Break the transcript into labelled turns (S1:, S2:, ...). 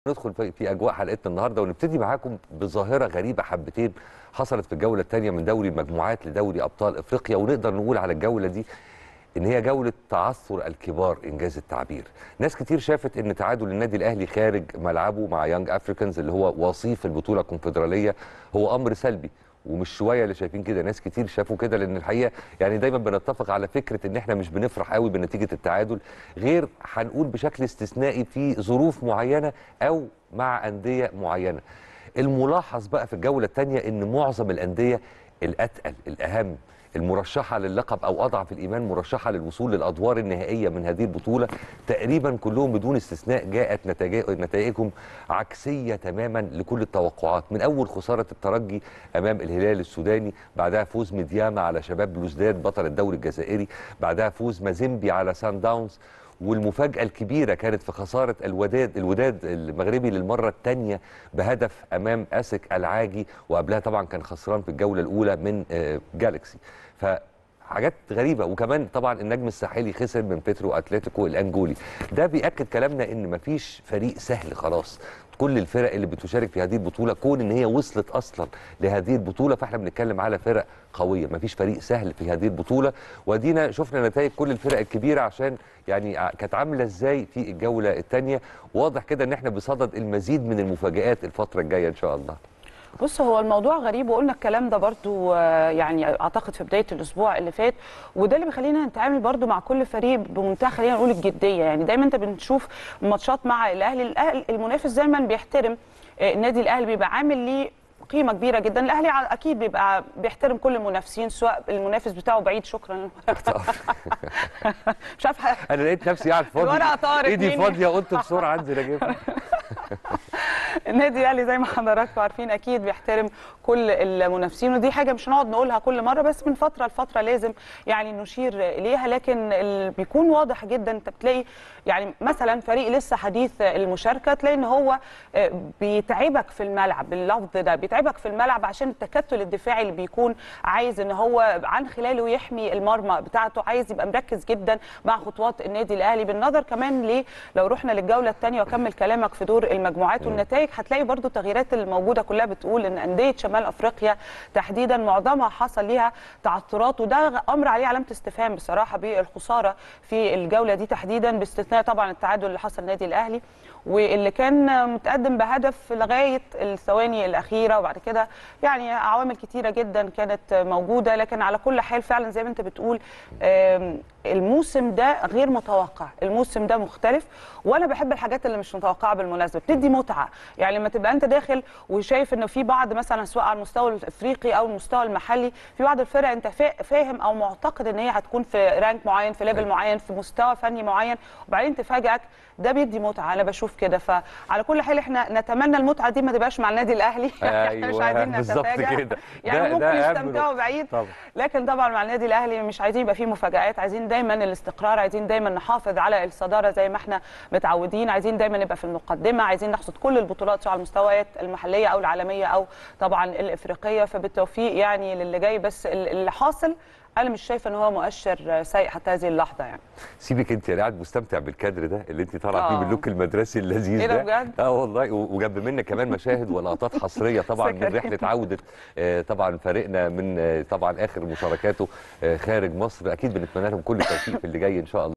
S1: ندخل في في اجواء حلقتنا النهارده ونبتدي معاكم بظاهره غريبه حبتين حصلت في الجوله الثانيه من دوري المجموعات لدوري ابطال افريقيا ونقدر نقول على الجوله دي ان هي جوله تعثر الكبار انجاز التعبير ناس كتير شافت ان تعادل النادي الاهلي خارج ملعبه مع يانج افريكانز اللي هو وصيف البطوله الكونفدراليه هو امر سلبي ومش شويه اللي شايفين كده ناس كتير شافوا كده لان الحقيقه يعني دايما بنتفق على فكره ان احنا مش بنفرح قوي بنتيجه التعادل غير هنقول بشكل استثنائي في ظروف معينه او مع انديه معينه الملاحظ بقى في الجوله الثانيه ان معظم الانديه الاتقل الاهم المرشحه للقب او اضعف الايمان مرشحه للوصول للادوار النهائيه من هذه البطوله تقريبا كلهم بدون استثناء جاءت نتائجهم عكسيه تماما لكل التوقعات من اول خساره الترجي امام الهلال السوداني بعدها فوز ميدياما على شباب بلوزداد بطل الدوري الجزائري بعدها فوز مازيمبي على سان داونز والمفاجاه الكبيره كانت في خساره الوداد الوداد المغربي للمره الثانيه بهدف امام اسك العاجي وقبلها طبعا كان خسران في الجوله الاولى من جالكسي فحاجات غريبه وكمان طبعا النجم الساحلي خسر من بيترو اتلتيكو الانجولي ده بياكد كلامنا ان مفيش فريق سهل خلاص كل الفرق اللي بتشارك في هذه البطوله كون ان هي وصلت اصلا لهذه البطوله فاحنا بنتكلم على فرق قويه مفيش فريق سهل في هذه البطوله وادينا شفنا نتائج كل الفرق الكبيره عشان يعني كانت عامله ازاي في الجوله الثانيه واضح كده ان احنا بصدد المزيد من المفاجات الفتره الجايه ان شاء الله
S2: بص هو الموضوع غريب وقلنا الكلام ده برضو يعني اعتقد في بدايه الاسبوع اللي فات وده اللي بيخلينا نتعامل برضو مع كل فريق بمنتهى خلينا نقول الجديه يعني دايما انت بنشوف ماتشات مع الاهلي الاهلي المنافس دايما بيحترم النادي الاهلي بيبقى عامل ليه قيمه كبيره جدا الاهلي اكيد بيبقى بيحترم كل المنافسين سواء المنافس بتاعه بعيد شكرا
S1: مش عارفه انا لقيت نفسي قاعد فاضي
S2: الورقه طارت
S1: ايدي فاضيه قلت بسرعه انزل اجيبها
S2: النادي الاهلي زي ما حضراتكم عارفين اكيد بيحترم كل المنافسين ودي حاجه مش هنقعد نقولها كل مره بس من فتره لفتره لازم يعني نشير اليها لكن بيكون واضح جدا انت بتلاقي يعني مثلا فريق لسه حديث المشاركه تلاقي ان هو بيتعبك في الملعب باللفظ ده بيتعبك في الملعب عشان التكتل الدفاعي اللي بيكون عايز ان هو عن خلاله يحمي المرمى بتاعته عايز يبقى مركز جدا مع خطوات النادي الاهلي بالنظر كمان ليه لو رحنا للجوله الثانيه واكمل كلامك في دور المجموعات والنتائج هتلاقي برضو التغييرات الموجوده كلها بتقول ان انديه شمال افريقيا تحديدا معظمها حصل ليها تعثرات وده امر عليه علامه استفهام بصراحه بالخساره في الجوله دي تحديدا باستثناء طبعا التعادل اللي حصل النادي الاهلي واللي كان متقدم بهدف لغايه الثواني الاخيره وبعد كده يعني عوامل كتيره جدا كانت موجوده لكن على كل حال فعلا زي ما انت بتقول الموسم ده غير متوقع الموسم ده مختلف وانا بحب الحاجات اللي مش متوقعه بالمناسبه بتدي متعه يعني لما تبقى انت داخل وشايف انه في بعض مثلا سواء على المستوى الافريقي او المستوى المحلي في بعض الفرق انت فاهم او معتقد ان هي هتكون في رانك معين في ليفل معين في مستوى فني معين وبعدين تفاجئك ده بيدي متعه انا بشوف كده فعلى كل حال احنا نتمنى المتعه دي ما تبقاش مع النادي الاهلي
S1: أيوة
S2: احنا مش عايزين نتفاجئ يعني ممكن يستمتعوا بعيد طبعا. لكن طبعا مع النادي الاهلي مش عايزين يبقى فيه مفاجات عايزين دايما الاستقرار عايزين دايما نحافظ على الصداره زي ما احنا متعودين عايزين دايما نبقى في المقدمه عايزين نحصد كل البطولات سواء على المستويات المحليه او العالميه او طبعا الافريقيه فبالتوفيق يعني للي جاي بس اللي حاصل انا مش شايفه ان هو مؤشر سيء حتى هذه اللحظه يعني
S1: سيبك انت انا قاعد مستمتع بالكادر ده اللي انت طالعه فيه باللوك المدرسي اللذيذ
S2: إيه
S1: ده
S2: بجد؟
S1: اه والله وجنب منا كمان مشاهد ولقطات حصريه طبعا من رحله عوده آه طبعا فريقنا من آه طبعا اخر مشاركاته آه خارج مصر اكيد بنتمنى لهم كل التوفيق في اللي جاي ان شاء الله